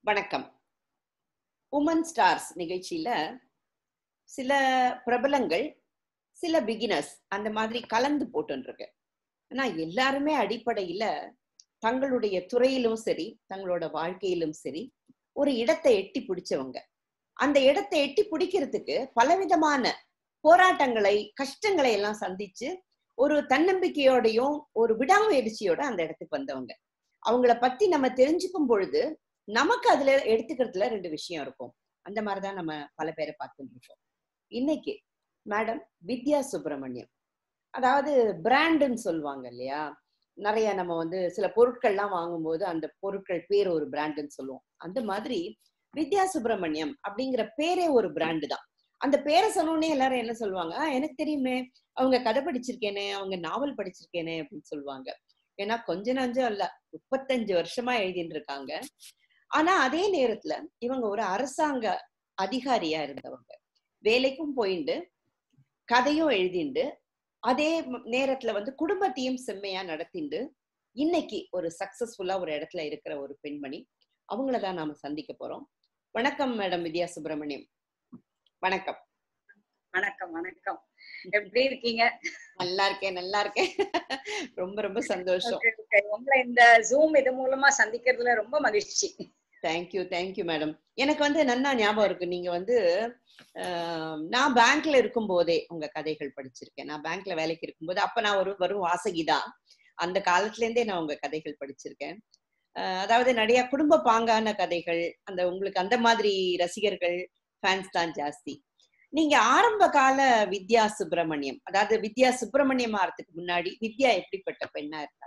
வணக்கம் woman stars நிகழ்ச்சியில சில பிரபலங்கள் சில பிகினர்ஸ் அந்த மாதிரி கலந்து போட்டுருக்கு ஆனா எல்லாருமே அடிப்படையில தங்களுடைய துறையிலும் சரி தங்களோட வாழ்க்கையிலும் சரி ஒரு இடத்தை எட்டி பிடிச்சவங்க அந்த இடத்தை எட்டி பிடிக்கிறதுக்கு பலவிதமான போராட்டங்களை கஷ்டங்களை எல்லாம் சந்திச்சு ஒரு தன்னம்பிக்கையோடையும் ஒரு விடாமுயற்சியோட அந்த இடத்துக்கு வந்தவங்க அவங்கள பத்தி நம்ம தெரிஞ்சுக்கும் பொழுது நமக்கு அதுல எடுத்துக்கிறதுல ரெண்டு விஷயம் இருக்கும் அந்த மாதிரிதான் நம்ம பல பேரை பார்த்துட்டு இருக்கோம் இன்னைக்கு மேடம் வித்யா சுப்பிரமணியம் அதாவது பிராண்டுன்னு சொல்லுவாங்க இல்லையா நிறைய நம்ம வந்து சில பொருட்கள்லாம் வாங்கும்போது அந்த பொருட்கள் பேர் ஒரு பிராண்டுன்னு சொல்லுவோம் அந்த மாதிரி வித்யா சுப்பிரமணியம் அப்படிங்கிற பேரே ஒரு பிராண்டு தான் அந்த பேரை சொன்னோடனே எல்லாரும் என்ன சொல்லுவாங்க "ஆ, எனக்கு தெரியுமே அவங்க கதை படிச்சிருக்கேனே அவங்க நாவல் படிச்சிருக்கேனே அப்படின்னு சொல்லுவாங்க ஏன்னா கொஞ்ச நஞ்சம் இல்ல முப்பத்தஞ்சு வருஷமா எழுதிட்டு இருக்காங்க ஆனா அதே நேரத்துல இவங்க ஒரு அரசாங்க அதிகாரியா இருந்தவங்க வேலைக்கும் போயிண்டு கதையும் எழுதிண்டு அதே ம- நேரத்துல வந்து குடும்பத்தையும் செம்மையா நடத்திண்டு இன்னைக்கு ஒரு சக்சஸ்ஃபுல்லா ஒரு இடத்துல இருக்கிற ஒரு பெண்மணி அவங்கள தான் நாம சந்திக்க போறோம் வணக்கம் மேடம் வித்யா சுப்பிரமணியம் வணக்கம் வணக்கம் வணக்கம் எப்படி இருக்கீங்க நல்லா இருக்கேன் நல்லா இருக்கேன் ரொம்ப ரொம்ப சந்தோஷம் Okay, okay. உங்களை இந்த ஜூம் இது மூலமா சந்திக்கிறதுல ரொம்ப மகிழ்ச்சி தேங்க்யூ தேங்க்யூ மேடம் எனக்கு வந்து நன்னா ஞாபகம் இருக்கு நீங்க வந்து ஆஹ், நான் பேங்க்ல இருக்கும் போதே உங்க கதைகள் படிச்சிருக்கேன் நான் பேங்க்ல வேலைக்கு இருக்கும்போது அப்ப நான் ஒரு வரும் வாசகிதான் அந்த காலத்துல இருந்தே நான் உங்க கதைகள் படிச்சிருக்கேன் ஆஹ், அதாவது நிறைய குடும்ப பாங்கான கதைகள் அந்த உங்களுக்கு அந்த மாதிரி ரசிகர்கள் ஃபேன்ஸ் தான் ஜாஸ்தி நீங்க ஆரம்ப கால வித்யா சுப்பிரமணியம் அதாவது வித்யா சுப்பிரமணியம் ஆறதுக்கு முன்னாடி வித்யா எப்படிப்பட்ட பெண்ணா இருந்தாங்க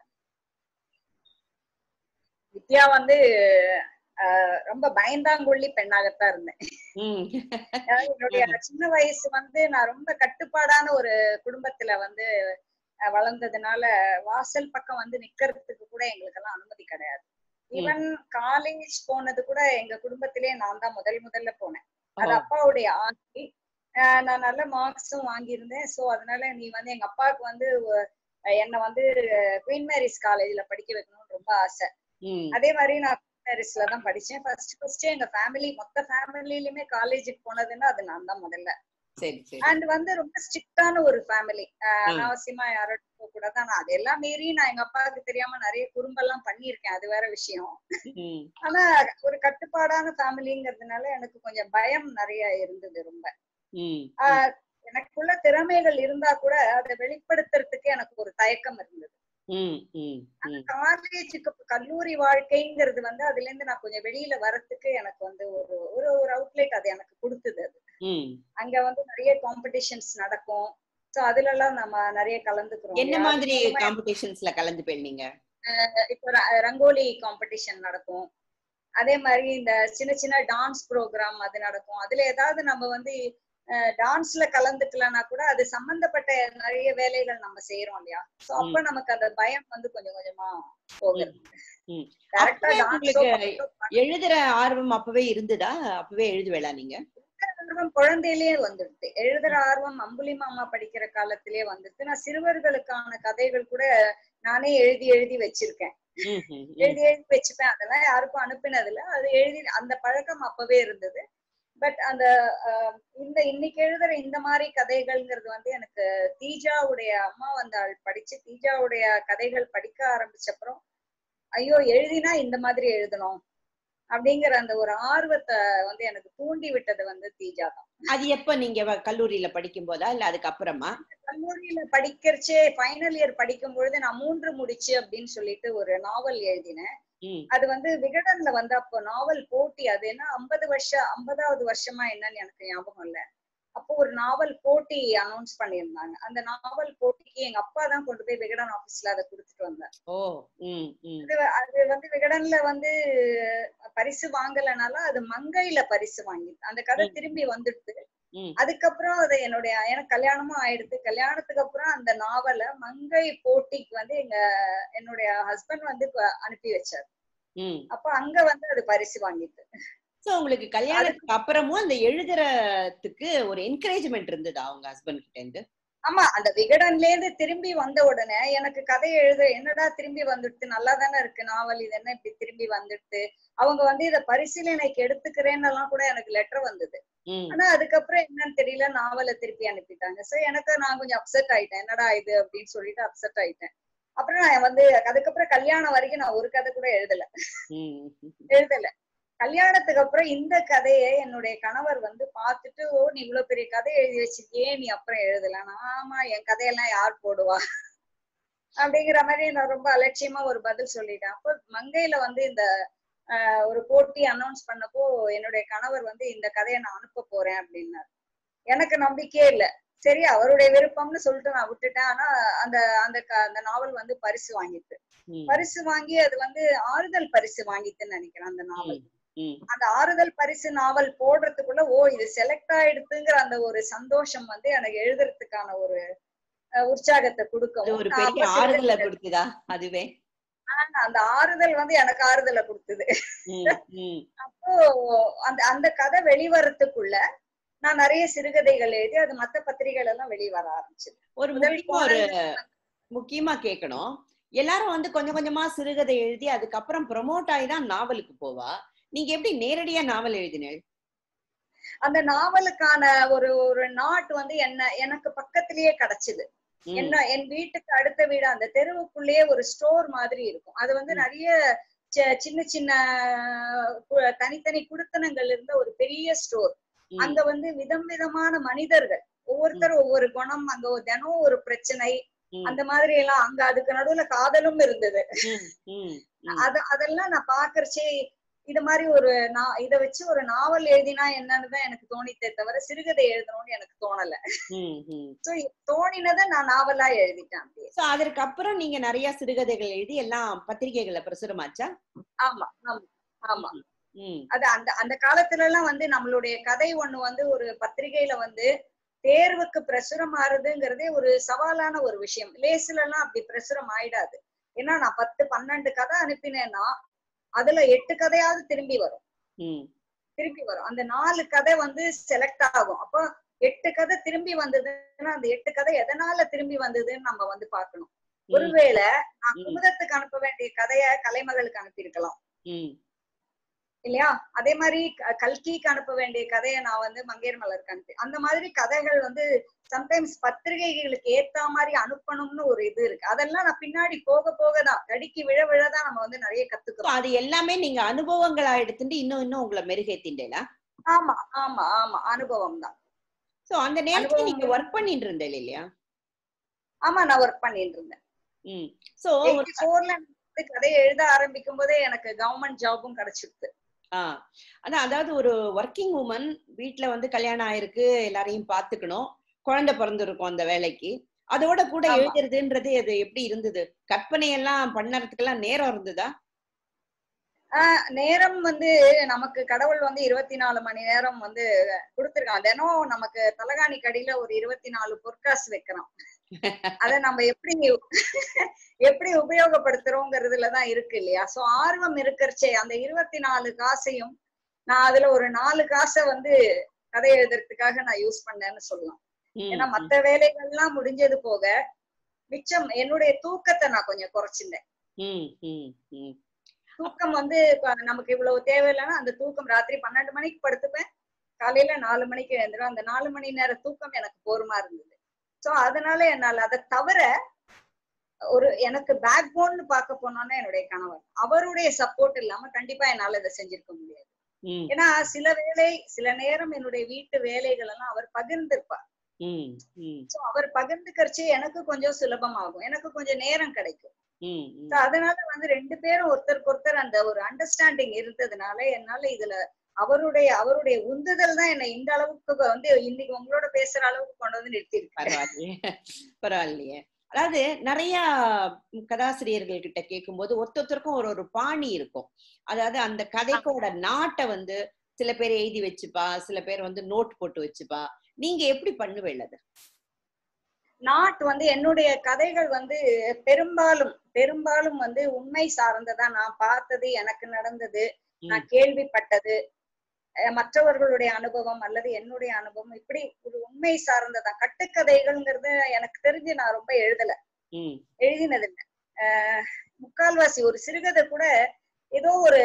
வித்யா வந்து ஆஹ், ரொம்ப பயந்தாங்கொள்ளி பெண்ணாகத்தான் இருந்தேன் ம் அதாவது என்னுடைய சின்ன வயசு வந்து நான் ரொம்ப கட்டுப்பாடான ஒரு குடும்பத்துல வந்து அஹ், வளர்ந்ததுனால வாசல் பக்கம் வந்து நிக்கிறதுக்கு கூட எங்களுக்கு எல்லாம் அனுமதி கிடையாது ஈவன் காலேஜ் போனது கூட எங்க குடும்பத்திலே நான் தான் முதல் முதல்ல போனேன் அது ஓ. அப்பாவுடைய ஆசை ஆஹ் நான் நல்ல மார்க்ஸும் வாங்கியிருந்தேன் சோ அதனால நீ வந்து எங்க அப்பாவுக்கு வந்து அஹ் என்னை வந்து குயின் மேரிஸ் காலேஜ்ல படிக்க வைக்கணும்னு ரொம்ப ஆசை ம் அதே மாதிரி நான் குயின் மேரிஸ்ல தான் படிச்சேன் ஃபர்ஸ்ட் ஃபர்ஸ்ட் எங்க ஃபேமிலி மொத்த ஃபேமிலிலயுமே காலேஜுக்கு போனதுன்னா அது நான் தான் முதல்ல சரி சரி அண்ட் வந்து ரொம்ப ஸ்ட்ரிக்டான ஒரு ஃபேமிலி அனாவசியமா யாரோட போக கூடாது ஆனா அதெல்லாம் மீறி நான் எங்க அப்பாவுக்கு தெரியாம நிறைய குறும்பெல்லாம் பண்ணியிருக்கேன் அது வேற விஷயம் ம் ஆனா ஒரு கட்டுப்பாடான ஃபேமிலிங்கிறதுனால எனக்கு கொஞ்சம் பயம் நிறைய இருந்தது ரொம்ப ம் ஆஹ் எனக்குள்ள திறமைகள் இருந்தா கூட அதை வெளிப்படுத்துறதுக்கு எனக்கு ஒரு தயக்கம் இருந்தது ம் ம் ம் காலேஜுக்கு கல்லூரி வாழ்க்கைங்கிறது வந்து அதுல இருந்து நான் கொஞ்சம் வெளியில வரத்துக்கு எனக்கு வந்து ஒரு ஒரு ஒரு அவுட்லெட் அது எனக்கு கொடுத்தது அது ம் அங்க வந்து நிறைய காம்படிஷன்ஸ் நடக்கும் சோ அதுல எல்லாம் நம்ம நிறைய கலந்துக்கிறோம் என்ன இல்லையா? அது மாதிரி மூலமா காம்படிஷன்ஸ்ல கலந்து போயிருந்தீங்க இப்போ ர- ரங்கோலி காம்படிஷன் நடக்கும் அதே மாதிரி இந்த சின்ன சின்ன டான்ஸ் ப்ரோக்ராம் அது நடக்கும் அதுல ஏதாவது நம்ம வந்து டான்ஸ்ல கலந்துக்கலன்னா கூட அது சம்பந்தப்பட்ட நிறைய வேலைகள் நம்ம செய்யறோம் இல்லையா சோ அப்ப நமக்கு அந்த பயம் வந்து கொஞ்சம் கொஞ்சமா போகுது ம். கரெக்டா அப்பவே டான்ஸோ உங்களுக்கு எழுதுற ஆர்வம் அப்பவே இருந்ததா அப்பவே எழுதுவேளா நீங்க ஆர்வம் குழந்தையிலேயே வந்துடுது எழுதுற ஆர்வம் அம்புலி மாமா படிக்கிற காலத்திலேயே வந்துடுது நான் சிறுவர்களுக்கான கதைகள் கூட நானே எழுதி எழுதி வச்சிருக்கேன் ம், ம், ம். எழுதி எழுதி வச்சுப்பேன் அதெல்லாம் யாருக்கும் அனுப்பினதில்ல அது எழுதி அந்த பழக்கம் அப்பவே இருந்தது பட் அந்த ஆஹ், இந்த இன்னைக்கு எழுதுற இந்த மாதிரி கதைகள்ங்கிறது வந்து எனக்கு தீஜாவுடைய அம்மா வந்தாள் படிச்சு தீஜாவுடைய கதைகள் படிக்க ஆரம்பிச்சப்புறம் ஐயோ எழுதினா இந்த மாதிரி எழுதணும் அப்படிங்கிற அந்த ஒரு ஆர்வத்தை வந்து எனக்கு தூண்டி விட்டது வந்து தீஜா தான் அது எப்ப நீங்க வ- கல்லூரியில படிக்கும் போதா இல்ல அதுக்கு அப்புறமா கல்லூரியில படிக்கிறச்சே ஃபைனல் இயர் படிக்கும் பொழுது நான் மூன்று முடிச்சு அப்படின்னு சொல்லிட்டு ஒரு நாவல் எழுதினேன் ம் அது வந்து விகடன்ல வந்து அப்போ நாவல் போட்டி அது என்ன ஐம்பது வருஷம் ஐம்பதாவது வருஷமா என்னன்னு எனக்கு ஞாபகம் இல்ல அப்போ ஒரு நாவல் போட்டி அனௌன்ஸ் பண்ணியிருந்தாங்க அந்த நாவல் போட்டிக்கு எங்க அப்பா தான் கொண்டு போய் விகடன் ஆபீஸ்ல அதை கொடுத்துட்டு வந்தார் ஓ ம் ம் அது அது வந்து விகடன்ல வந்து பரிசு வாங்கலைனாலும் அது மங்கையில பரிசு வாங்கி அந்த கதை ம். திரும்பி வந்துடுது ம். அதுக்கப்புறம் அது என்னுடைய எனக்கு கல்யாணமும் ஆயிடுது கல்யாணத்துக்கு அப்புறம் அந்த நாவலை மங்கை போட்டிக்கு வந்து எங்க என்னுடைய ஹஸ்பண்ட் வந்து இப்ப அனுப்பி வச்சார் ம் அப்ப அங்க வந்து அது பரிசு வாங்கிட்டு சோ உங்களுக்கு கல்யாணத்துக்கு அப்புறமும் அந்த எழுதுறதுக்கு ஒரு என்கரேஜ்மெண்ட் இருந்ததா உங்க ஹஸ்பண்ட் கிட்ட இருந்து ஆமா அந்த விகடன்ல இருந்து திரும்பி வந்த உடனே எனக்கு கதை எழுத என்னடா திரும்பி வந்துடுது நல்லா தானே இருக்கு நாவல் இது என்ன இப்படி திரும்பி வந்துடுது அவங்க வந்து இத பரிசீலனைக்கு எடுத்துக்கிறேன்னு எல்லாம் கூட எனக்கு லெட்டர் வந்தது ம் ஆனா அதுக்கப்புறம் என்னன்னு தெரியல நாவலை திருப்பி அனுப்பிட்டாங்க சோ எனக்கு நான் கொஞ்சம் அப்செட் ஆயிட்டேன் என்னடா இது அப்படின்னு சொல்லிட்டு அப்செட் ஆயிட்டேன் அப்புறம் நான் வந்து அதுக்கப்புறம் கல்யாணம் வரைக்கும் நான் ஒரு கதை கூட எழுதல ம் எழுதல கல்யாணத்துக்கு அப்புறம் இந்த கதையை என்னுடைய கணவர் வந்து பார்த்துட்டு ஓ நீ இவ்வளவு பெரிய கதை எழுதி வச்சிருக்கியே நீ அப்புறம் எழுதல ஆமா என் கதையெல்லாம் யார் போடுவா அப்படிங்கிற மாதிரி நான் ரொம்ப அலட்சியமா ஒரு பதில் சொல்லிட்டேன் அப்போ மங்கையில வந்து இந்த ஆஹ், ஒரு போட்டி அனௌன்ஸ் பண்ணப்போ என்னுடைய கணவர் வந்து இந்த கதையை நான் அனுப்ப போறேன் அப்படின்னாரு எனக்கு நம்பிக்கையே இல்ல சரி அவருடைய விருப்பம்னு சொல்லிட்டு நான் விட்டுட்டேன் ஆனா அந்த அந்த க- அந்த நாவல் வந்து பரிசு வாங்கிட்டு ம் பரிசு வாங்கி அது வந்து ஆறுதல் பரிசு வாங்கிட்டுன்னு நினைக்கிறேன் அந்த நாவல் ம் அந்த ஆறுதல் பரிசு நாவல் போடுறதுக்குள்ள ஓ இது செலக்ட் ஆயிடுதுங்கிற அந்த ஒரு சந்தோஷம் வந்து எனக்கு எழுதுறதுக்கான ஒரு அஹ், உற்சாகத்தை அது கொடுக்கும் ஒரு நான் பெரிய அப்ப ஆறுதலை சிறுகதை- கொடுக்குதா அதுவே ஆனா, அந்த ஆறுதல் வந்து எனக்கு ஆறுதலை கொடுத்தது ம் ம் அப்போ அந்த அந்த கதை வெளிவரத்துக்குள்ள நான் நிறைய சிறுகதைகள் எழுதி அது மத்த பத்திரிகைகள் எல்லாம் வெளிவர ஆரம்பிச்சது ஒரு முதல் முக்கியமா ஒரு கோணல் முக்கியமா கேட்கணும் எல்லாரும் வந்து கொஞ்சம் கொஞ்சமா சிறுகதை எழுதி அதுக்கப்புறம் ப்ரமோட் ஆகி தான் நாவலுக்கு போவா நீங்க எப்படி நேரடியா நாவல் எழுதினீள் அந்த நாவலுக்கான ஒரு ஒரு நாட் வந்து என்ன எனக்கு பக்கத்திலேயே கிடைச்சது ம், என்ன என் வீட்டுக்கு அடுத்த வீடு அந்த தெருவுக்குள்ளேயே ஒரு ஸ்டோர் மாதிரி இருக்கும் அது வந்து ம். நிறைய சி- சின்ன சின்ன கு- தனித்தனி குடுத்தனங்கள் இருந்த ஒரு பெரிய ஸ்டோர் ம், அங்க வந்து விதம் விதமான மனிதர்கள் ஒவ்வொருத்தர் ஒவ்வொரு குணம் அங்க ஒரு தினம் ஒரு பிரச்சனை ம், அந்த மாதிரி எல்லாம் அங்க அதுக்கு நடுவுல காதலும் இருந்தது ம், ம், ம். அத அதெல்லாம் நான் பாக்குறச்சே இது மாதிரி ஒரு நான் இத வச்சு ஒரு நாவல் எழுதினா என்னன்னு தான் எனக்கு தோணித்தே தவிர சிறுகதை எழுதணும்னு எனக்கு தோணல ம், ம். சோ தோணினதை நான் நாவலா எழுதிட்டேன் அப்படியே So, அதற்கு அப்புறம் நீங்க நிறைய சிறுகதைகள் எழுதி எல்லாம் பத்திரிகைகள்ல பிரசுரமாச்சா ஆமா ஆமா ஆமா ம் அது அந்த அந்த காலத்துல எல்லாம் வந்து நம்மளுடைய கதை ஒண்ணு வந்து ஒரு பத்திரிகையில வந்து தேர்வுக்கு பிரசுரம் ஆறுதுங்கிறதே ஒரு சவாலான ஒரு விஷயம் லேசுல எல்லாம் அப்படி பிரசுரம் ஆயிடாது ஏன்னா நான் பத்து பன்னெண்டு கதை அனுப்பினேன்னா அதுல எட்டு கதையாவது திரும்பி வரும் ம் திரும்பி வரும் அந்த நாலு கதை வந்து செலக்ட் ஆகும் அப்போ எட்டு கதை திரும்பி வந்ததுன்னா அந்த எட்டு கதை எதனால திரும்பி வந்ததுன்னு நம்ம வந்து பார்க்கணும் ம், ஒருவேளை நான் ம். குமுதத்துக்கு அனுப்ப வேண்டிய கதைய கலைமகளுக்கு அனுப்பியிருக்கலாம் ம் இல்லையா அதே மாதிரி க- கல்கிக்கு அனுப்ப வேண்டிய கதையை நான் வந்து மங்கையர் மலருக்கு அனுப்பி அந்த மாதிரி கதைகள் வந்து சம்டைம்ஸ் பத்திரிகைகளுக்கு ஏத்த மாதிரி அனுப்பணும்னு ஒரு இது இருக்கு அதெல்லாம் நான் பின்னாடி போக போக தான் தடிக்கு விழ விழதான் நம்ம வந்து நிறைய So, கத்துக்கிறோம் அது எல்லாமே நீங்க அனுபவங்களா எடுத்துட்டு இன்னும் இன்னும் உங்களை மெருகேத்திண்டேலா ஆமா ஆமா ஆமா அனுபவம் தான் சோ அந்த நேரத்துல அனுபவம் நீங்க ஒர்க் பண்ணிட்டு இருந்தேன் இல்லையா ஆமா நான் ஒர்க் பண்ணிட்டு இருந்தேன் ம் சோ எயிட்டி ஃபோர்ல கதையை எழுத ஆரம்பிக்கும் போதே எனக்கு கவர்மெண்ட் ஜாபும் கிடைச்சிருக்கு ஆ அதான் அதாவது ஒரு ஒர்க்கிங் உமன் வீட்ல வந்து கல்யாணம் ஆயிருக்கு எல்லாரையும் பாத்துக்கணும் குழந்தை பிறந்திருக்கும் அந்த வேலைக்கு அதோட கூட ஆமா. எழுதுறதுன்றது அது எப்படி இருந்தது கற்பனை எல்லாம் பண்ணறதுக்கெல்லாம் நேரம் இருந்ததா ஆஹ் நேரம் வந்து நமக்கு கடவுள் வந்து இருபத்தி நாலு மணி நேரம் வந்து கொடுத்திருக்கான் தினம் நமக்கு தலகாணி கடியில ஒரு இருபத்தி நாலு பொற்காசு வைக்கிறோம் அத நம்ம எப்படி எப்படி உபயோகப்படுத்துறோங்கிறதுலதான் இருக்கு இல்லையா சோ ஆர்வம் இருக்கிறச்சே அந்த இருபத்தி நாலு காசையும் நான் அதுல ஒரு நாலு காசை வந்து கதை எழுதுறதுக்காக நான் யூஸ் பண்ணேன்னு சொல்லலாம் ம், ஏன்னா மத்த வேலைகள்லாம் முடிஞ்சது போக மிச்சம் என்னுடைய தூக்கத்தை நான் கொஞ்சம் குறைச்சிருந்தேன் ம், ம், ம். தூக்கம் வந்து இப்ப நமக்கு இவ்வளவு தேவையில்லைன்னா அந்த தூக்கம் ராத்திரி பன்னெண்டு மணிக்கு படுத்துப்பேன் காலையில நாலு மணிக்கு எழுந்துரும் அந்த நாலு மணி நேர தூக்கம் எனக்கு போருமா இருந்தது சோ அதனால என்னால அதை தவிர ஒரு எனக்கு பேக் போன்னு பார்க்க போனோம்னா என்னுடைய கணவர் அவருடைய சப்போர்ட் இல்லாம கண்டிப்பா என்னால இதை செஞ்சிருக்க முடியாது ம், ஏன்னா சில வேலை சில நேரம் என்னுடைய வீட்டு வேலைகள் எல்லாம் அவர் பகிர்ந்திருப்பார் ம், ம், சோ அவர் பகிர்ந்துக்கரிச்சு எனக்கு கொஞ்சம் சுலபமாகும் எனக்கு கொஞ்சம் நேரம் கிடைக்கும் ம், ம். So, அதனால வந்து ரெண்டு பேரும் ஒருத்தருக்கு ஒருத்தர் அந்த ஒரு அண்டர்ஸ்டாண்டிங் இருந்ததுனால என்னால இதுல அவருடைய அவருடைய உந்துதல் தான் என்னை இந்த அளவுக்கு வந்து இன்னைக்கு உங்களோட பேசுற அளவுக்கு கொண்டு வந்து நிறுத்திருக்கு பரவாயில்லையே பரவாயில்லையே அதாவது நிறைய கதாசிரியர்கள் கிட்ட கேட்கும்போது ஒருத்தருக்கும் ஒரு ஒரு பாணி இருக்கும் அதாவது அந்த கதைக்கோட நாட்டை வந்து சில பேர் எழுதி வச்சுப்பா சில பேர் வந்து நோட் போட்டு வச்சுப்பா நீங்க எப்படி பண்ணுவேள் அது நாட் வந்து என்னுடைய கதைகள் வந்து பெரும்பாலும் பெரும்பாலும் வந்து உண்மை சார்ந்ததா நான் பார்த்தது எனக்கு நடந்தது நான் கேள்விப்பட்டது அஹ் மற்றவர்களுடைய அனுபவம் அல்லது என்னுடைய அனுபவம் இப்படி ஒரு உண்மை சார்ந்ததான் கட்டுக்கதைகள்ங்கிறது எனக்கு தெரிஞ்சு நான் ரொம்ப எழுதல ம் எழுதினது இல்லை ஆஹ் முக்கால்வாசி ஒரு சிறுகதை கூட ஏதோ ஒரு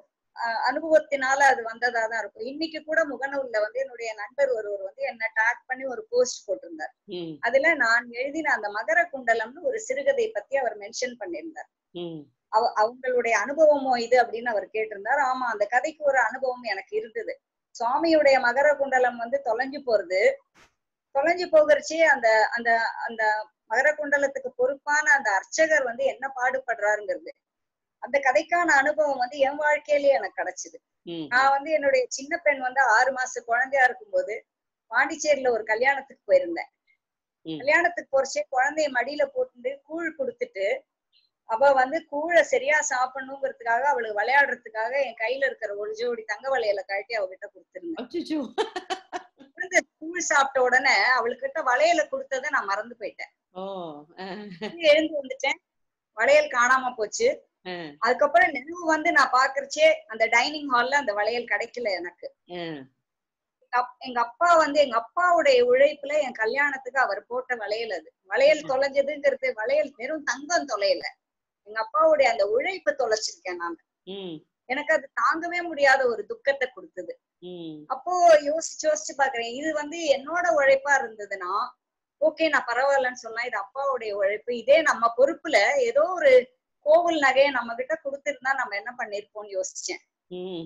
ஆஹ் அனுபவத்தினால அது வந்ததா தான் இருக்கும் இன்னைக்கு கூட முகநூல்ல வந்து என்னுடைய நண்பர் ஒருவர் வந்து என்ன டேக் பண்ணி ஒரு போஸ்ட் போட்டிருந்தார் ம் அதுல நான் எழுதின அந்த மகர குண்டலம்னு ஒரு சிறுகதை பத்தி அவர் மென்ஷன் பண்ணியிருந்தார் ம் அவ அவங்களுடைய அனுபவமோ இது அப்படின்னு அவர் கேட்டிருந்தார் ஆமா அந்த கதைக்கு ஒரு அனுபவம் எனக்கு இருந்தது சுவாமியுடைய மகர குண்டலம் வந்து தொலைஞ்சு போறது தொலைஞ்சு போகிறச்சே அந்த அந்த அந்த மகர குண்டலத்துக்கு பொறுப்பான அந்த அர்ச்சகர் வந்து என்ன பாடுபடுறாருங்கிறது அந்த கதைக்கான அனுபவம் வந்து என் வாழ்க்கையிலேயே எனக்கு கிடைச்சது ம் நான் வந்து என்னுடைய சின்ன பெண் வந்து ஆறு மாச குழந்தையா இருக்கும்போது பாண்டிச்சேரியில ஒரு கல்யாணத்துக்கு போயிருந்தேன் ம். கல்யாணத்துக்கு போறச்சே குழந்தைய மடியில போட்டுட்டு கூழ் கொடுத்துட்டு அவ வந்து கூழை சரியா சாப்பிடணுங்கிறதுக்காக அவளுக்கு விளையாடுறதுக்காக என் கையில இருக்கிற ஒரு ஜோடி தங்க வளையல கழட்டி அவகிட்ட கொடுத்துருந்தேன் அச்சச்சோ குழந்தை கூழ் சாப்பிட்ட உடனே அவளுக்கிட்ட வளையல கொடுத்ததை நான் மறந்து போயிட்டேன் ஓ அஹ், எழுந்து வந்துட்டேன் வளையல் காணாம போச்சு அஹ், அதுக்கப்புறம் நினைவு வந்து நான் பாக்குறச்சே அந்த டைனிங் ஹால்ல அந்த வளையல் கிடைக்கல எனக்கு அஹ், எங்க அப்- எங்க அப்பா வந்து எங்க அப்பாவுடைய உழைப்புல என் கல்யாணத்துக்கு அவர் போட்ட வளையல் அது வளையல் தொலைஞ்சதுங்கிறது வளையல் வெறும் தங்கம் தொலையல எங்க அப்பாவுடைய அந்த உழைப்பு தொலைச்சிருக்கேன் நான் ம் எனக்கு அது தாங்கவே முடியாத ஒரு துக்கத்தை கொடுத்தது ம் அப்போ யோசிச்சு யோசிச்சு பாக்குறேன் இது வந்து என்னோட உழைப்பா இருந்ததுன்னா ஓகே நான் பரவாயில்லன்னு சொல்லலாம் இது அப்பாவுடைய உழைப்பு இதே நம்ம பொறுப்புல ஏதோ ஒரு கோவில் நகையை நம்ம கிட்ட கொடுத்திருந்தா நம்ம என்ன பண்ணிருப்போம்னு யோசிச்சேன் ம்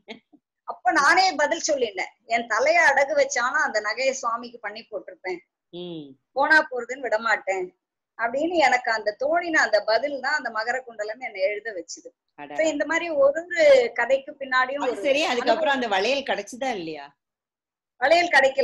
அப்ப நானே பதில் சொல்லிட்டேன் என் தலைய அடகு வச்சானா அந்த நகையை சுவாமிக்கு பண்ணி போட்டிருப்பேன் ம் போனா போறதுன்னு விட மாட்டேன் அப்படின்னு எனக்கு அந்த தோணின அந்த பதில் தான் அந்த மகர குண்டலம் என்னை எழுத வச்சுது அடடா. So இந்த மாதிரி ஒரு ஒரு கதைக்கு பின்னாடியும் அது ஒரு சரி அதுக்கப்புறம் அந்த வளையல் கிடைச்சுதா இல்லையா வளையல் கிடைக்கல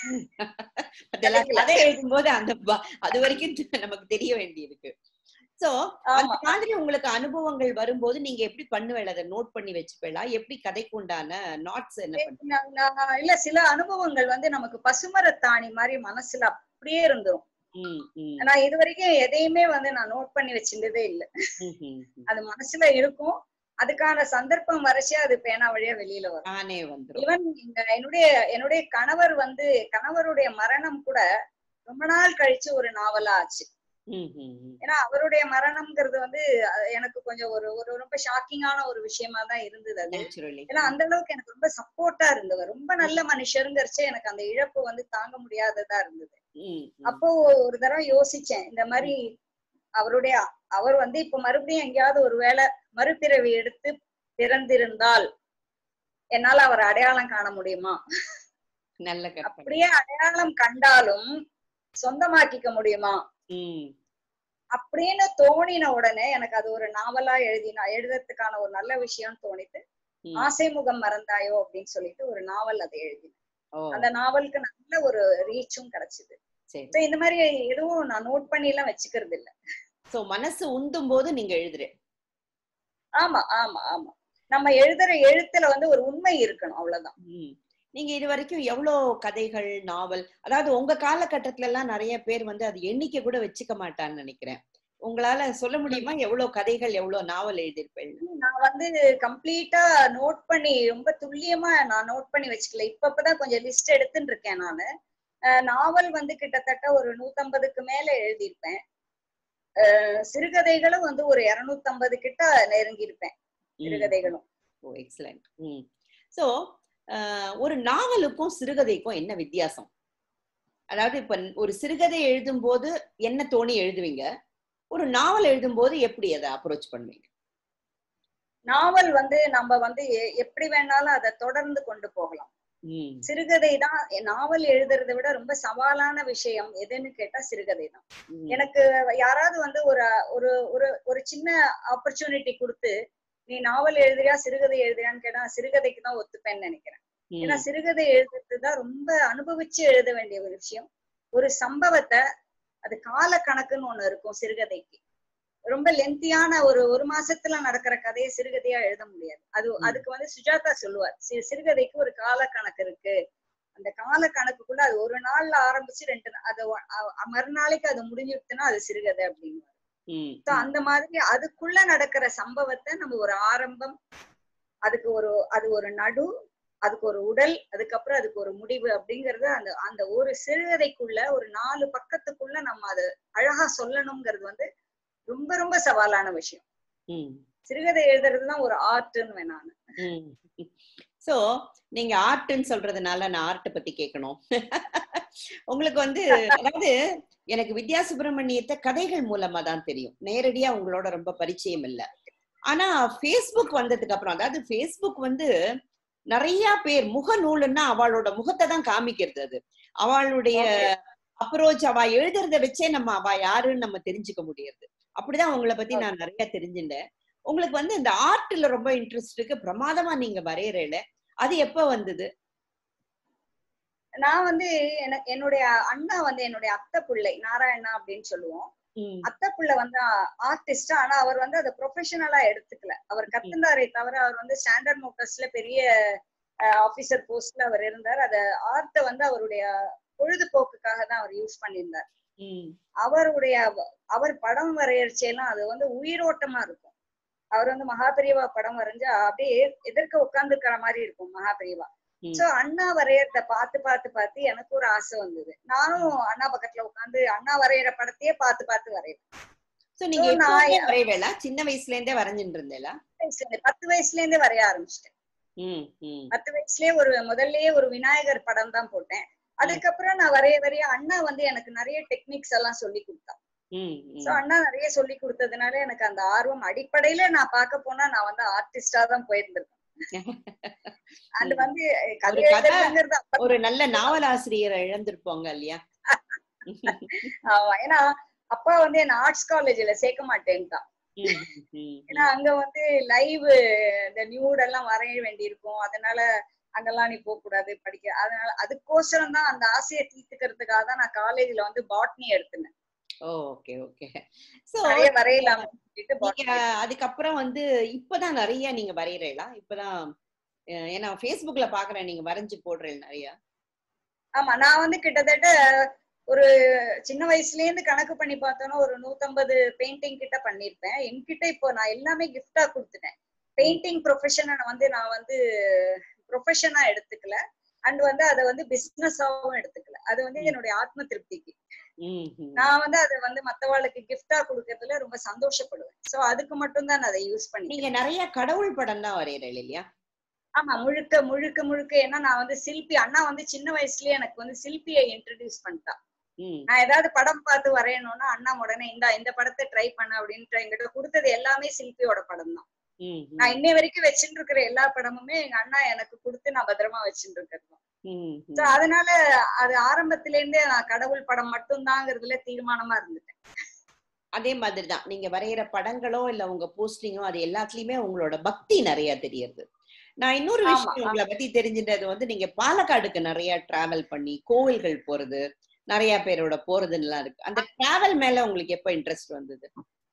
அதெல்லாம் கிடைக்கல. கதை எழுதும்போது அந்த ப- அது வரைக்கும் தெ- நமக்கு தெரிய வேண்டியிருக்கு சோ அந்த ஆமா மாதிரி உங்களுக்கு அனுபவங்கள் வரும்போது நீங்க எப்படி பண்ணுவேல அதை நோட் பண்ணி வச்சுப்பேளா எப்படி கதைக்கு உண்டான நாட்ஸ் என்ன பண்ண நான் நான் இல்ல சில அனுபவங்கள் வந்து நமக்கு பசுமரத்தாணி மாதிரி மனசுல அப்படியே இருந்துரும் ம் ம் நான் இது வரைக்கும் எதையுமே வந்து நான் நோட் பண்ணி வச்சிருந்ததே இல்ல ம், ம், ம். அது மனசுல இருக்கும் அதுக்கான சந்தர்ப்பம் வரைச்சே அது பேனா வழியா வெளியில வரும் தானே வந்துரும் ஈவன் இந்த என்னுடைய என்னுடைய கணவர் வந்து கணவருடைய மரணம் கூட ரொம்ப நாள் கழிச்சு ஒரு நாவலா ஆச்சு ம், ம், ம். ஏன்னா அவருடைய மரணம்ங்கிறது வந்து அஹ், எனக்கு கொஞ்சம் ஒரு ஒரு ரொம்ப ஷாக்கிங்கான ஒரு விஷயமா தான் இருந்தது அது Naturally. ஏன்னா அந்த அளவுக்கு எனக்கு ரொம்ப சப்போர்ட்டா இருந்தவர் ரொம்ப நல்ல மனுஷருங்கிறச்சே எனக்கு அந்த இழப்பு வந்து தாங்க முடியாததா இருந்தது ம், ம். அப்போ ஒரு தடவை யோசிச்சேன் இந்த மாதிரி அவருடைய அவர் வந்து இப்ப மறுபடியும் எங்கேயாவது ஒரு வேளை மறுபிறவி எடுத்து பிறந்திருந்தால் என்னால அவர் அடையாளம் காண முடியுமா நல்ல கற்பனை அப்படியே அடையாளம் கண்டாலும் சொந்தமாக்கிக்க முடியுமா ம் அப்படின்னு தோணின உடனே எனக்கு அது ஒரு நாவலா எழுதினா எழுதுறதுக்கான ஒரு நல்ல விஷயம் தோணித்து ம். ஆசை முகம் மறந்தாயோ அப்படின்னு சொல்லிட்டு ஒரு நாவல் அதை எழுதினேன் ஓ அந்த நாவலுக்கு நல்ல ஒரு ரீச்சும் கிடைச்சது சரி So இந்த மாதிரி எதுவும் நான் நோட் பண்ணி எல்லாம் வச்சுக்கிறது இல்ல சோ மனசு உந்தும் போது நீங்க எழுதுற ஆமா ஆமா ஆமா நம்ம எழுதுற எழுத்துல வந்து ஒரு உண்மை இருக்கணும் அவ்வளவுதான் ம். நீங்க இது வரைக்கும் எவ்வளவு கதைகள் நாவல் அதாவது உங்க காலகட்டத்துல எல்லாம் நிறைய பேர் வந்து அது எண்ணிக்கை கூட வச்சுக்க மாட்டான்னு நினைக்கிறேன் உங்களால சொல்ல முடியுமா எவ்வளவு கதைகள் எவ்வளவு நாவல் எழுதியிருப்பேன் நான் வந்து கம்ப்ளீட்டா நோட் பண்ணி ரொம்ப துல்லியமா நான் நோட் பண்ணி வச்சுக்கல இப்ப இப்பதான் கொஞ்சம் லிஸ்ட் எடுத்துட்டு இருக்கேன் நானு அஹ் நாவல் வந்து கிட்டத்தட்ட ஒரு நூத்தம்பதுக்கு மேல எழுதியிருப்பேன் அஹ் சிறுகதைகளும் வந்து ஒரு இருநூத்தம்பது கிட்ட நெருங்கி இருப்பேன் சிறுகதைகளும் ஓ எக்ஸலண்ட் ம் ஸோ ஒரு நாவலுக்கும் சிறுகதைக்கும் என்ன வித்தியாசம் அதாவது இப்ப ஒரு சிறுகதை எழுதும் போது என்ன தோணி எழுதுவீங்க ஒரு நாவல் எழுதும் போது எப்படி அதை அப்ரோச் பண்ணுவீங்க நாவல் வந்து நம்ம வந்து எ- எப்படி வேணாலும் அதை தொடர்ந்து கொண்டு போகலாம் ம் சிறுகதை தான் நாவல் எழுதுறதை விட ரொம்ப சவாலான விஷயம் எதுன்னு கேட்டா சிறுகதை தான் ம், எனக்கு யாராவது வந்து ஒரு ஒரு ஒரு ஒரு சின்ன ஆப்பர்ச்சுனிட்டி கொடுத்து நீ நாவல் எழுதுறியா சிறுகதை எழுதுறியான்னு கேட்டா நான் சிறுகதைக்கு தான் ஒத்துப்பேன்னு நினைக்கிறேன் ம், ஏன்னா சிறுகதை எழுதுறது தான் ரொம்ப அனுபவிச்சு எழுத வேண்டிய ஒரு விஷயம் ஒரு சம்பவத்தை அது கால கணக்குன்னு ஒண்ணு இருக்கும் சிறுகதைக்கு ரொம்ப லென்த்தியான ஒரு ஒரு மாசத்துல நடக்கிற கதையை சிறுகதையா எழுத முடியாது அது ம். அதுக்கு வந்து சுஜாதா சொல்லுவார் சி- சிறுகதைக்கு ஒரு கால கணக்கு இருக்கு அந்த கால கணக்குக்குள்ள அது ஒரு நாள்ல ஆரம்பிச்சு ரெண்டு நா- அது ஒ- அ- அ- மறுநாளைக்கு அது முடிஞ்சிடுச்சுன்னா அது சிறுகதை அப்படின்னு ம், So அந்த மாதிரி அதுக்குள்ள நடக்கிற சம்பவத்தை நம்ம ஒரு ஆரம்பம் அதுக்கு ஒரு அது ஒரு நடு அதுக்கு ஒரு உடல் அதுக்கப்புறம் அதுக்கு ஒரு முடிவு அப்படிங்கறது அந்த அந்த ஒரு சிறுகதைக்குள்ள ஒரு நாலு பக்கத்துக்குள்ள நம்ம அது அழகா சொல்லணுங்கிறது வந்து ரொம்ப ரொம்ப சவாலான விஷயம் ம் சிறுகதை எழுதுறதுதான் ஒரு ஆர்ட்னு நான் சோ நீங்க ஆர்ட்னு சொல்றதுனால நான் ஆர்ட் பத்தி கேட்கணும் உங்களுக்கு வந்து அதாவது எனக்கு வித்யா சுப்பிரமணியத்தை கதைகள் மூலமா தான் தெரியும் நேரடியா உங்களோட ரொம்ப பரிச்சயம் இல்ல ஆனா ஃபேஸ்புக் வந்ததுக்கு அப்புறம் அதாவது ஃபேஸ்புக் வந்து நிறைய பேர் முகநூலுன்னா அவளோட முகத்தை தான் காமிக்கிறது அது அவளுடைய அப்ரோச் அவ எழுதுறத வச்சே நம்ம அவ யாருன்னு நம்ம தெரிஞ்சுக்க முடியுது அப்படிதான் உங்களை பத்தி நான் நிறைய தெரிஞ்சுட்டேன் உங்களுக்கு வந்து இந்த ஆர்ட்ல ரொம்ப இன்ட்ரெஸ்ட் இருக்கு பிரமாதமா நீங்க வரையறையில அது எப்ப வந்தது நான் வந்து எனக்கு என்னுடைய அண்ணா வந்து என்னுடைய அத்தை பிள்ளை நாராயணா அப்படின்னு சொல்லுவோம் ம், அத்தை பிள்ளை வந்து ஆர்டிஸ்ட் ஆனா அவர் வந்து அதை ப்ரொஃபஷனலா எடுத்துக்கல அவர் கத்துந்தாரே தவிர அவர் வந்து ஸ்டாண்டர்ட் மோட்டர்ஸ்ல பெரிய ஆபீசர் போஸ்ட்ல அவர் இருந்தார் அத ஆர்ட்டை வந்து அவருடைய பொழுதுபோக்குக்காக தான் அவர் யூஸ் பண்ணியிருந்தார் ம், அவருடைய அவர் படம் வரையறச்செல்லாம் அது வந்து உயிரோட்டமா இருக்கும் அவர் வந்து மகாபெரிவா படம் வரைஞ்சா அப்படியே எதிர்க்க உட்கார்ந்து இருக்கிற மாதிரி இருக்கும் மகாபெரிவா ம். சோ அண்ணா வரையறத பார்த்து பார்த்து பார்த்து எனக்கு ஒரு ஆசை வந்தது நானும் அண்ணா பக்கத்துல உட்கார்ந்து அண்ணா வரைகிற படத்தையே பார்த்து பார்த்து வரைவேன் So நீங்க So, நான் எப்பவுமே வரைவேலா சின்ன வயசுல இருந்தே வரைஞ்சிட்டு இருந்தேலா வயசுல இருந்து, பத்து வயசுல இருந்தே வரைய ஆரம்பிச்சிட்டேன் ம், ம், பத்து வயசுலயே ஒரு முதல்லயே ஒரு விநாயகர் படம் தான் போட்டேன் அதுக்கப்புறம் நான் வரைய வரைய அண்ணா வந்து எனக்கு நிறைய டெக்னிக்ஸ் எல்லாம் சொல்லி கொடுத்தா ம், சோ ம். அண்ணா நிறைய சொல்லி கொடுத்ததுனால எனக்கு அந்த ஆர்வம் அடிப்படையில நான் பார்க்க போனா நான் வந்து ஆர்டிஸ்டா தான் போயிருந்திருக்கேன் அது வந்து கதை ஒரு கதை- எழுதுறதுங்கிறது அப்ப- ஒரு நல்ல நாவலாசிரியரை இழந்திருப்போங்க இல்லையா ஆமா ஏன்னா அப்பா வந்து என்ன ஆர்ட்ஸ் காலேஜ்ல சேர்க்க மாட்டேன்ட்டான் ம், ம், ஏன்னா அங்க வந்து லைவ் இந்த நியூட் எல்லாம் வரைய வேண்டியிருக்கும் அதனால அங்கெல்லாம் நீ போக கூடாது படிக்க அதனால அதுக்கோசரம் தான் அந்த ஆசையை தீர்த்துக்கிறதுக்காக தான் நான் காலேஜ்ல வந்து பாட்னி எடுத்தேன் ஓகே ஓகே சோ நிறைய வரையலாம் சொல்லிட்டு நீங்க botany அதுக்கப்புறம் வந்து இப்பதான் நிறைய நீங்க வரையறீங்களா இப்பதான் அஹ், ஏன்னா Facebookல பாக்குறேன் நீங்க வரைஞ்சு போடுறீங்க நிறைய ஆமா நான் வந்து கிட்டத்தட்ட ஒரு சின்ன வயசுல இருந்து கணக்கு பண்ணி பார்த்தோன்னா ஒரு நூத்தம்பது பெயிண்டிங் கிட்ட பண்ணிருப்பேன் என்கிட்ட இப்போ நான் எல்லாமே கிஃப்டா கொடுத்துட்டேன் பெயிண்டிங் ப்ரொஃபஷனை வந்து நான் வந்து ப்ரொஃபஷனா எடுத்துக்கல அண்ட் வந்து அதை வந்து பிசினஸாவும் எடுத்துக்கல அது வந்து என்னுடைய ஆத்ம திருப்திக்கு ம், ம். நான் வந்து அதை வந்து மத்தவாளுக்கு கிஃப்டா கொடுக்கறதுல ரொம்ப சந்தோஷப்படுவேன் சோ அதுக்கு மட்டும் தான் நான் அதை யூஸ் பண்ணி நீங்க நிறைய கடவுள் படம் தான் வரையறீங்க இல்லையா ஆமா முழுக்க முழுக்க முழுக்க ஏன்னா நான் வந்து சில்பி அண்ணா வந்து சின்ன வயசுலயே எனக்கு வந்து சில்பியை இன்ட்ரடியூஸ் பண்ணிட்டா ம், நான் ஏதாவது படம் பார்த்து வரையணும்னா அண்ணா உடனே இந்தா இந்த படத்தை ட்ரை பண்ண அப்படின்ட்டு என்கிட்ட கொடுத்தது எல்லாமே சில்பியோட படம் தான் ம், ம், நான் இன்னை வரைக்கும் வச்சுட்டு இருக்கிற எல்லா படமுமே எங்க அண்ணா எனக்கு கொடுத்து நான் பத்திரமா வச்சுட்டு இருக்கிறது ம், So ம். அதனால அது ஆரம்பத்துல இருந்தே நான் கடவுள் படம் மட்டும்தாங்கிறதுல தீர்மானமா இருந்துட்டேன் அதே மாதிரிதான் நீங்க வரைகிற படங்களோ இல்ல உங்க போஸ்டிங்கோ அது எல்லாத்துலயுமே உங்களோட பக்தி நிறைய தெரியுது நான் இன்னொரு ஆமா, விஷயம் உங்களை பத்தி தெரிஞ்சிட்டது வந்து நீங்க பாலக்காடுக்கு நிறைய டிராவல் பண்ணி கோவில்கள் போறது நிறைய பேரோட போறதுலாம் இருக்கு அந்த டிராவல் மேல உங்களுக்கு எப்ப இன்ட்ரெஸ்ட் வந்தது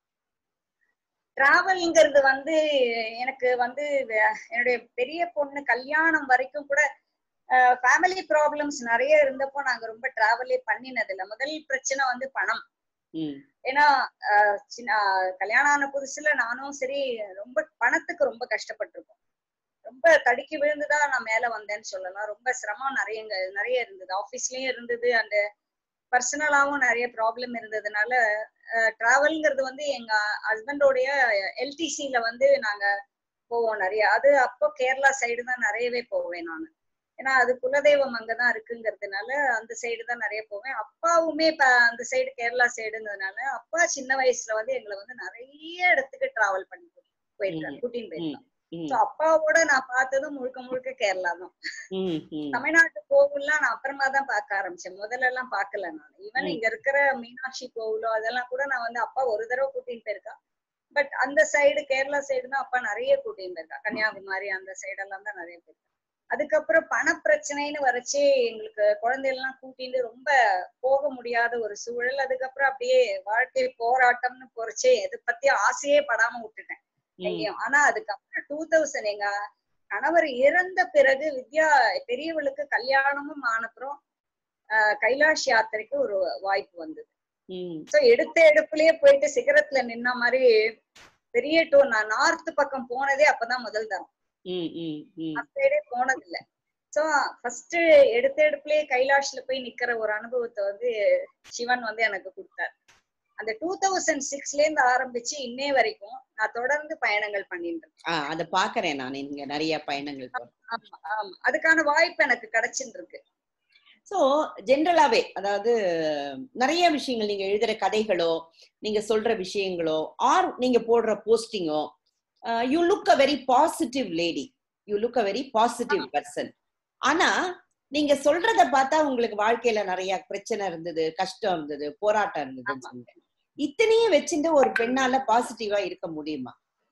டிராவல்ங்கிறது வந்து எனக்கு வந்து வே- என்னுடைய பெரிய பொண்ணு கல்யாணம் வரைக்கும் கூட ஃபேமிலி ப்ராப்ளம்ஸ் நிறைய இருந்தப்போ நாங்க ரொம்ப டிராவலே பண்ணினது இல்ல முதல் பிரச்சனை வந்து பணம் ம், ஏன்னா அஹ், சின்ன அஹ், கல்யாணம் ஆன புதுசுல நானும் சரி ரொம்ப பணத்துக்கு ரொம்ப கஷ்டப்பட்டிருக்கோம் ரொம்ப தடுக்கி விழுந்துதான் நான் மேல வந்தேன்னு சொல்லலாம் ரொம்ப சிரமம் நிறைய இங்க- நிறைய இருந்தது ஆபீஸ்லயும் இருந்தது அந்த பர்சனலாவும் நிறைய ப்ராப்ளம் இருந்ததுனால டிராவல்ங்கிறது வந்து எங்க ஹஸ்பண்டோடைய எல்டிசில வந்து நாங்க போவோம் நிறைய அது அப்போ கேரளா சைடு தான் நிறையவே போவேன் நான் ஏன்னா அது குலதெய்வம் அங்கதான் இருக்குங்கிறதுனால அந்த சைடு தான் நிறைய போவேன் அப்பாவுமே இப்ப அந்த சைடு கேரளா சைடுங்கிறதுனால அப்பா சின்ன வயசுல வந்து எங்களை வந்து நிறைய இடத்துக்கு டிராவல் பண்ணி போயிருக்காரு ம், கூட்டின்னு போயிருக்காரு ம், So அப்பாவோட நான் பார்த்ததும் முழுக்க முழுக்க கேரளா தான் ம், ம், தமிழ்நாட்டு கோவில்லாம் நான் அப்புறமா தான் பார்க்க ஆரம்பிச்சேன் முதல்ல எல்லாம் பார்க்கல நான் ஈவன் ம். இங்க இருக்கிற மீனாட்சி கோவிலோ அதெல்லாம் கூட நான் வந்து அப்பா ஒரு தடவை கூட்டின்னு போயிருக்கா பட் அந்த சைடு கேரளா சைடு தான் அப்பா நிறைய கூட்டின்னு போயிருக்கா கன்னியாகுமரி அந்த சைடு எல்லாம் தான் நிறைய போயிருக்கா அதுக்கப்புறம் பண பிரச்சனைன்னு வரைச்சே எங்களுக்கு குழந்தைகள்லாம் கூட்டிட்டு ரொம்ப போக முடியாத ஒரு சூழல் அதுக்கப்புறம் அப்படியே வாழ்க்கை போராட்டம்னு போறச்சே எதை பத்தி ஆசையே படாம விட்டுட்டேன் ம், எங்கேயும் ஆனா அதுக்கப்புறம் டூ தௌசண்ட் எங்க கணவர் இறந்த பிறகு வித்யா பெரியவளுக்கு கல்யாணமும் ஆனப்புறம் ஆஹ் கைலாஷ் யாத்திரைக்கு ஒரு வாய்ப்பு வந்தது ம், சோ எடுத்த எடுப்புலயே போயிட்டு சிகரத்துல நின்ன மாதிரி பெரிய டூர் நான் நார்த் பக்கம் போனதே அப்பதான் முதல் தரம் ம், ம், ம், அந்த சைடே போனதில்ல சோ ஃபர்ஸ்ட் எடுத்த எடுப்புலயே கைலாஷ்ல போய் நிக்கிற ஒரு அனுபவத்தை வந்து சிவன் வந்து எனக்கு கொடுத்தார் அந்த டூ தௌசண்ட் சிக்ஸ்ல இருந்து ஆரம்பிச்சு இன்னே வரைக்கும் நான் தொடர்ந்து பயணங்கள் பண்ணிட்டு இருக்கேன் ஆஹ் அத பாக்குறேன் நான் இங்க நிறைய பயணங்கள் போறேன் ஆமா ஆமா அதுக்கான வாய்ப்பு எனக்கு கிடைச்சிட்டு இருக்கு சோ ஜென்ரலாவே அதாவது நிறைய விஷயங்கள் நீங்க எழுதுற கதைகளோ நீங்க சொல்ற விஷயங்களோ ஆர் நீங்க போடுற போஸ்டிங்கோ you look a very positive lady you look a very positive person ஆனா நீங்க சொல்றத பார்த்தா உங்களுக்கு வாழ்க்கையில நிறைய பிரச்சனை இருந்தது கஷ்டம் இருந்தது போராட்டம் இருந்ததுன்னு ஆமா. சொன்னீங்க இத்தனையும் வச்சுட்டு ஒரு பெண்ணால பாசிட்டிவா இருக்க முடியுமா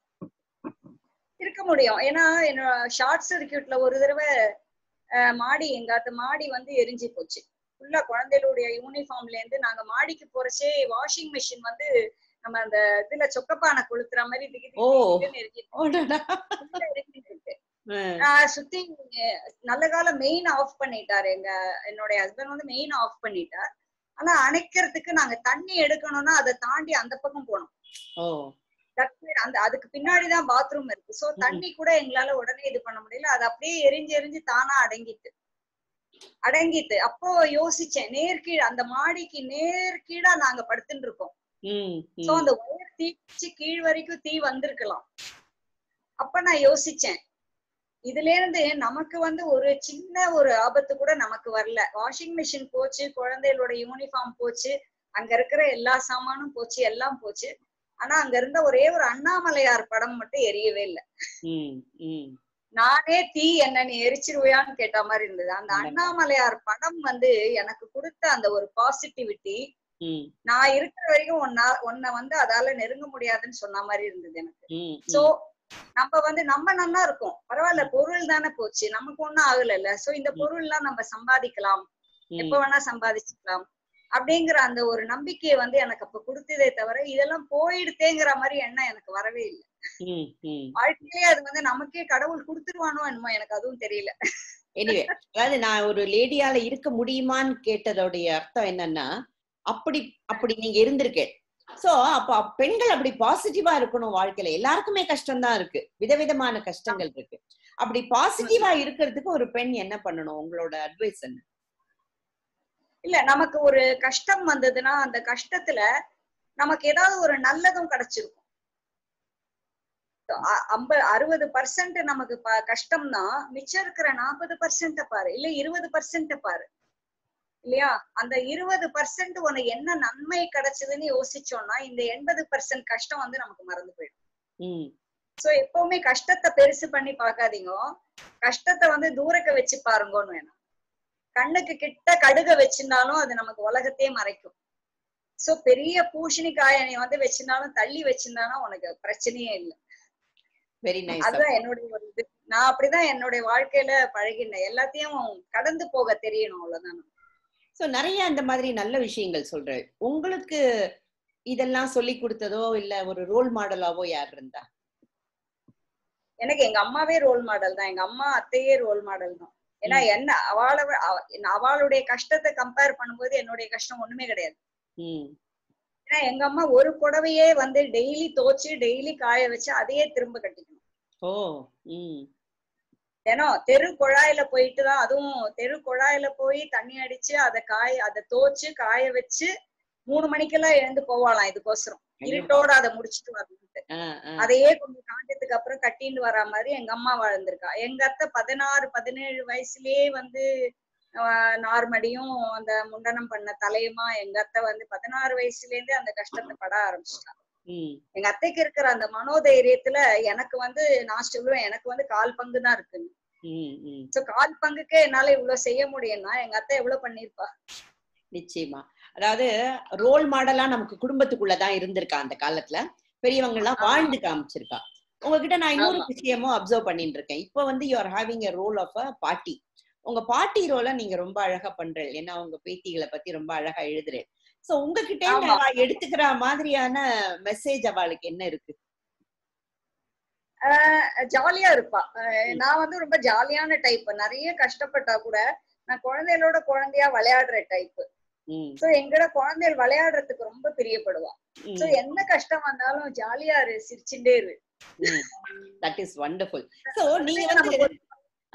இருக்க முடியும் ஏன்னா என்னோட ஷார்ட் சர்க்கியூட்ல ஒரு தடவை அஹ், மாடி எங்காத்து மாடி வந்து எரிஞ்சு போச்சு ஃபுல்லா குழந்தைகளுடைய யூனிஃபார்ம்ல இருந்து நாங்க மாடிக்கு போறச்சே வாஷிங் மிஷின் வந்து நம்ம அந்த இதுல சொக்கப்பானை கொளுத்துற மாதிரி திகி திகி ஓ. திகின்னு எரிஞ்சிட்டு ஓடடா. full ஆ எரிஞ்சிட்டு இருக்கு. அஹ் நான் சுத்தி அஹ், நல்ல காலம் மெயின் ஆஃப் பண்ணிட்டாரு எங்க என்னுடைய ஹஸ்பண்ட் வந்து மெயின் ஆஃப் பண்ணிட்டார் ஆனா அணைக்கிறதுக்கு நாங்க தண்ணி எடுக்கணும்னா அதை தாண்டி அந்த பக்கம் போனோம் ஓ That side அந்த அதுக்கு பின்னாடிதான் பாத்ரூம் இருக்கு சோ ம். தண்ணி கூட எங்களால உடனே இது பண்ண முடியல அது அப்படியே எரிஞ்சு எரிஞ்சு தானா அடங்கிட்டு அடங்கிட்டு அப்போ யோசிச்சேன் நேர்கீழ் அந்த மாடிக்கு நேர்கீழா நாங்க படுத்துட்டு இருக்கோம் ம் சோ ம் அந்த ஒயர் தீச்சு கீழ் வரைக்கும் தீ வந்திருக்கலாம் அப்ப நான் யோசிச்சேன் இதுல இருந்து நமக்கு வந்து ஒரு சின்ன ஒரு ஆபத்து கூட நமக்கு வரல வாஷிங் மிஷின் போச்சு குழந்தைகளோட யூனிஃபார்ம் போச்சு அங்க இருக்கிற எல்லா சாமானும் போச்சு எல்லாம் போச்சு ஆனா அங்க இருந்த ஒரே ஒரு அண்ணாமலையார் படம் மட்டும் எரியவே இல்லை ம் ம் நானே தீ என்ன நீ எரிச்சிருவியான்னு கேட்ட மாதிரி இருந்தது அந்த ஆமா. அண்ணாமலையார் படம் வந்து எனக்கு கொடுத்த அந்த ஒரு பாசிட்டிவிட்டி ம் நான் இருக்கிற வரைக்கும் ஒன்னா உன்னை வந்து அதால நெருங்க முடியாதுன்னு சொன்ன மாதிரி இருந்தது எனக்கு ம் சோ நம்ம வந்து நம்ம நல்லா இருக்கோம் பரவாயில்ல பொருள் தானே போச்சு நமக்கு ஒண்ணும் ஆகல சோ இந்த ம். பொருள் எல்லாம் நம்ம சம்பாதிக்கலாம் ம் எப்ப வேணா சம்பாதிச்சுக்கலாம் அப்படிங்கிற அந்த ஒரு நம்பிக்கையை வந்து எனக்கு அப்ப கொடுத்ததே தவிர இதெல்லாம் போயிடுதேங்கிற மாதிரி எண்ணம் எனக்கு வரவே இல்லை ம் ம் வாழ்க்கையிலே அது வந்து நமக்கே கடவுள் கொடுத்துருவானோ என்னமோ எனக்கு அதுவும் தெரியல எனிவே அதாவது நான் ஒரு லேடியால இருக்க முடியுமான்னு கேட்டதோடைய அர்த்தம் என்னன்னா அப்படி அப்படி நீங்க இருந்திருக்கேன் சோ அப்ப பெண்கள் அப்படி பாசிட்டிவா இருக்கணும் வாழ்க்கையில எல்லாருக்குமே கஷ்டம் தான் இருக்கு விதவிதமான கஷ்டங்கள் இருக்கு அப்படி பாசிட்டிவா இருக்கிறதுக்கு ஒரு பெண் என்ன பண்ணணும் உங்களோட அட்வைஸ் என்ன இல்ல நமக்கு ஒரு கஷ்டம் வந்ததுன்னா அந்த கஷ்டத்துல நமக்கு ஏதாவது ஒரு நல்லதும் கிடைச்சிருக்கும் அ- ஐம்பது அறுபது பர்சன்ட் நமக்கு ப- கஷ்டம்னா மிச்சம் இருக்கிற நாற்பது பர்சன்ட பாரு இல்ல இருபது பர்சன்ட பாரு இல்லையா அந்த இருபது பர்சன்ட் உனக்கு என்ன நன்மை கிடைச்சதுன்னு யோசிச்சோம்னா இந்த எண்பது பர்சன்ட் கஷ்டம் வந்து நமக்கு மறந்து போயிடும் ம் சோ எப்பவுமே கஷ்டத்தை பெருசு பண்ணி பார்க்காதீங்க கஷ்டத்தை வந்து தூரக்க வச்சு பாருங்கன்னு வேணும் கண்ணுக்கு கிட்ட கடுக வச்சிருந்தாலும் அது நமக்கு உலகத்தையே மறைக்கும் சோ பெரிய பூஷணிக்காய நீ வந்து வச்சிருந்தாலும் தள்ளி வச்சிருந்தாலும் உனக்கு பிரச்சனையே இல்லை வெரி நைஸ் அதுதான் என்னுடைய ஒரு இது நான் அப்படிதான் என்னுடைய வாழ்க்கையில பழகினேன் எல்லாத்தையும் கடந்து போக தெரியணும் அவ்வளவுதான் சோ நிறைய அந்த மாதிரி நல்ல விஷயங்கள் சொல்றேன் உங்களுக்கு இதெல்லாம் சொல்லி கொடுத்ததோ இல்ல ஒரு ரோல் மாடலாவோ யார் இருந்தா எனக்கு எங்க அம்மாவே ரோல் மாடல் தான் எங்க அம்மா அத்தையே ரோல் மாடல் தான் ஏன்னா என்ன அவளை விட- அவ- அவளுடைய கஷ்டத்தை கம்பேர் பண்ணும்போது என்னுடைய கஷ்டம் ஒண்ணுமே கிடையாது ம் ஏன்னா எங்க அம்மா ஒரு புடவையே வந்து டெய்லி தோச்சு டெய்லி காய வச்சு அதையே திரும்ப கட்டிக்கணும் ஓ ம் ஏன்னா தெரு குழாயில போயிட்டு தான் அதுவும் தெரு குழாயில போய் தண்ணி அடிச்சு அதை காய அதை தோச்சு காய வச்சு மூணு மணிக்கெல்லாம் எழுந்து போவாளாம் இதுக்கோசரம் ஐயோ. இருட்டோட அதை முடிச்சிட்டு வரணும்ட்டு ஆ, ஆ. அதையே கொஞ்சம் காஞ்சதுக்கு அப்புறம் கட்டின்னு வரா மாதிரி எங்க அம்மா வாழ்ந்திருக்கா எங்க அத்தை பதினாறு பதினேழு வயசுலயே வந்து ஆஹ் நார்மடியும் அந்த முண்டனம் பண்ண தலையுமா எங்க அத்தை வந்து பதினாறு வயசுல இருந்தே அந்த கஷ்டத்தை பட ஆரம்பிச்சிட்டா ம் எங்க அத்தைக்கு இருக்கிற அந்த மனோதைரியத்துல எனக்கு வந்து நான் சொல்லுவேன் எனக்கு வந்து கால் பங்கு தான் இருக்குன்னு ம் ம் சோ கால் பங்குக்கே என்னால இவ்வளவு செய்ய முடியும்னா எங்க அத்தை எவ்வளவு பண்ணிருப்பா நிச்சயமா அதாவது ரோல் மாடலா நமக்கு குடும்பத்துக்குள்ளதான் இருந்திருக்கா அந்த காலத்துல பெரியவங்க எல்லாம் ஆமா. வாழ்ந்து காமிச்சிருக்கா உங்ககிட்ட நான் இன்னொரு ஆமா. விஷயமும் அப்சர்வ் பண்ணிட்டு இருக்கேன் இப்ப வந்து you are having a role of a paati உங்க பாட்டி ரோல நீங்க ரொம்ப அழகா பண்றேன் ஏன்னா உங்க பேத்திகளை பத்தி ரொம்ப அழகா எழுதுறேன் சோ உங்ககிட்ட இருந்து ஆமா. அவ எடுத்துக்கிற மாதிரியான மெசேஜ் அவளுக்கு என்ன இருக்கு ஜாலியா இருப்பா அஹ் நான் வந்து ரொம்ப ஜாலியான டைப் நிறைய கஷ்டப்பட்டா கூட நான் குழந்தைகளோட குழந்தையா விளையாடுற டைப் ம் சோ எங்கட குழந்தைகள் விளையாடுறதுக்கு ரொம்ப பிரியப்படுவா ம், சோ என்ன கஷ்டம் வந்தாலும் ஜாலியா இரு சிரிச்சுட்டே இரு ம் தட் இஸ் வண்டர்ஃபுல் சோ நீங்க நமக்கு வந்து ஒரு-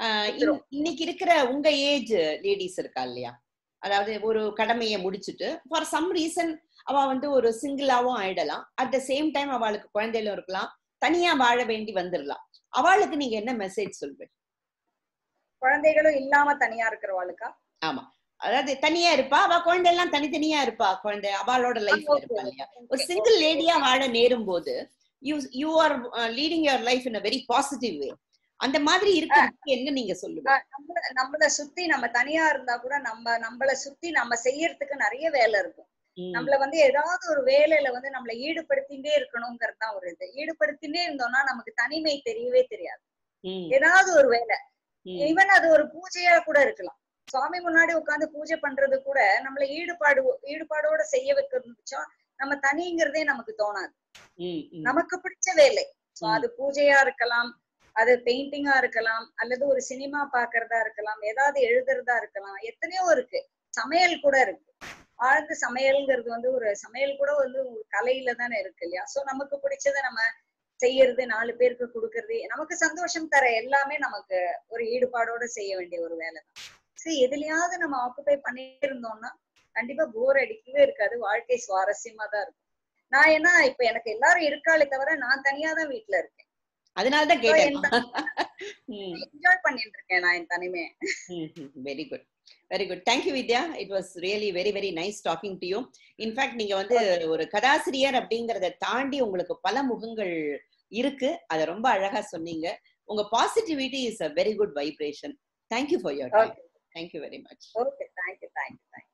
ஆஹ் இன்- வித்துரும். இன்னைக்கு இருக்கிற உங்க ஏஜ் லேடிஸ் இருக்கா இல்லையா அதாவது ஒரு கடமையை முடிச்சுட்டு ஃபார் சம் ரீசன் அவ வந்து ஒரு சிங்கிளாவும் ஆயிடலாம் அட் த சேம் டைம் அவளுக்கு குழந்தைகளும் இருக்கலாம் தனியா வாழ வேண்டி வந்துடலாம் அவளுக்கு நீங்க என்ன மெசேஜ் சொல்வீங்க குழந்தைகளும் இல்லாம தனியா இருக்கிறவாளுக்கா அதாவது தனியா இருப்பா அவ குழந்தை எல்லாம் தனித்தனியா இருப்பா குழந்தை அவளோட லைஃப்ல okay, இருப்பா இல்லையா ஒரு Okay, சிங்கிள் okay, லேடியா okay. வாழ நேரும் போது you you are leading your life in a very positive way அந்த மாதிரி இருக்கிறதுக்கு என்ன நீங்க சொல்லுங்க ஆஹ் நம்மள நம்மள சுத்தி நம்ம தனியா இருந்தா கூட நம்ம நம்மள சுத்தி நம்ம செய்யறதுக்கு நிறைய வேலை இருக்கும் நம்மள வந்து ஏதாவது ஒரு வேலையில வந்து நம்மள ஈடுபடுத்திட்டே இருக்கணுங்கிறது தான் ஒரு இது ஈடுபடுத்திட்டே இருந்தோம்னா நமக்கு தனிமை தெரியவே தெரியாது ஏதாவது ஒரு வேலை ஈவன் அது ஒரு பூஜையா கூட இருக்கலாம் சுவாமி முன்னாடி உட்கார்ந்து பூஜை பண்றது கூட நம்மள ஈடுபாடு ஈடுபாடோட செய்ய வைக்கிறோம் நம்ம தனிங்கிறதே நமக்கு தோணாது நமக்கு பிடிச்ச வேலை சோ ம். அது பூஜையா இருக்கலாம் அது பெயிண்டிங்கா இருக்கலாம் அல்லது ஒரு சினிமா பாக்குறதா இருக்கலாம் ஏதாவது எழுதுறதா இருக்கலாம் எத்தனையோ இருக்கு சமையல் கூட இருக்கு ஆழ்ந்த சமையல்ங்கிறது வந்து ஒரு சமையல் கூட வந்து ஒரு கலையில தானே இருக்கு இல்லையா சோ நமக்கு பிடிச்சத நம்ம செய்யறது நாலு பேருக்கு கொடுக்கறது நமக்கு சந்தோஷம் தர எல்லாமே நமக்கு ஒரு ஈடுபாடோட செய்ய வேண்டிய ஒரு வேலை தான் சரி எதுலயாவது நம்ம ஆக்குபை பண்ணிட்டு இருந்தோம்னா கண்டிப்பா போர் அடிக்கவே இருக்காது வாழ்க்கை சுவாரஸ்யமா தான் இருக்கும் நான் ஏன்னா இப்ப எனக்கு எல்லாரும் இருக்காளே தவிர நான் தனியா தான் வீட்டுல இருக்கேன் அதனாலதான் So, கேட்டேன் என் என்ஜாய் பண்ணிட்டு இருக்கேன் நான் என் தனிமையை very good very good thank you Vidya it was really very very nice talking to you in fact நீங்க வந்து ஒரு கதாசிரியர் அப்படிங்கறத தாண்டி உங்களுக்கு பல முகங்கள் இருக்கு அதை ரொம்ப அழகா சொன்னீங்க உங்க positivity is a very good vibration thank you for your time okay thank you very much okay thank you thank you thank you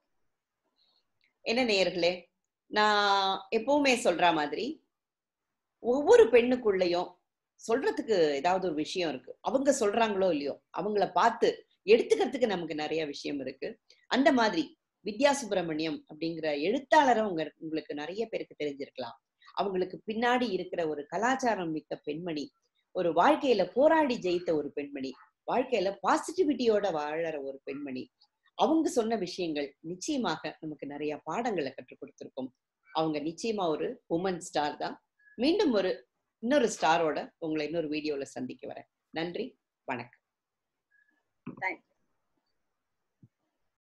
என்ன நேயர்களே நான் எப்பவுமே சொல்ற மாதிரி ஒவ்வொரு பெண்ணுக்குள்ளயும் சொல்றதுக்கு ஏதாவது ஒரு விஷயம் இருக்கு அவங்க சொல்றாங்களோ இல்லையோ அவங்கள பார்த்து எடுத்துக்கிறதுக்கு நமக்கு நிறைய விஷயம் இருக்கு அந்த மாதிரி வித்யா சுப்பிரமணியம் அப்படிங்கிற எழுத்தாளரை உங்க உங்களுக்கு நிறைய பேருக்கு தெரிஞ்சிருக்கலாம் அவங்களுக்கு பின்னாடி இருக்கிற ஒரு கலாச்சாரம் மிக்க பெண்மணி ஒரு வாழ்க்கையில போராடி ஜெயித்த ஒரு பெண்மணி வாழ்க்கையில பாசிட்டிவிட்டியோட வாழற ஒரு பெண்மணி அவங்க சொன்ன விஷயங்கள் நிச்சயமாக நமக்கு நிறைய பாடங்களை கற்றுக் கொடுத்திருக்கும் அவங்க நிச்சயமா ஒரு உமன் ஸ்டார் தான் மீண்டும் ஒரு இன்னொரு ஸ்டாரோட உங்களை இன்னொரு வீடியோல சந்திக்க வரேன் நன்றி வணக்கம் தேங்க்யூ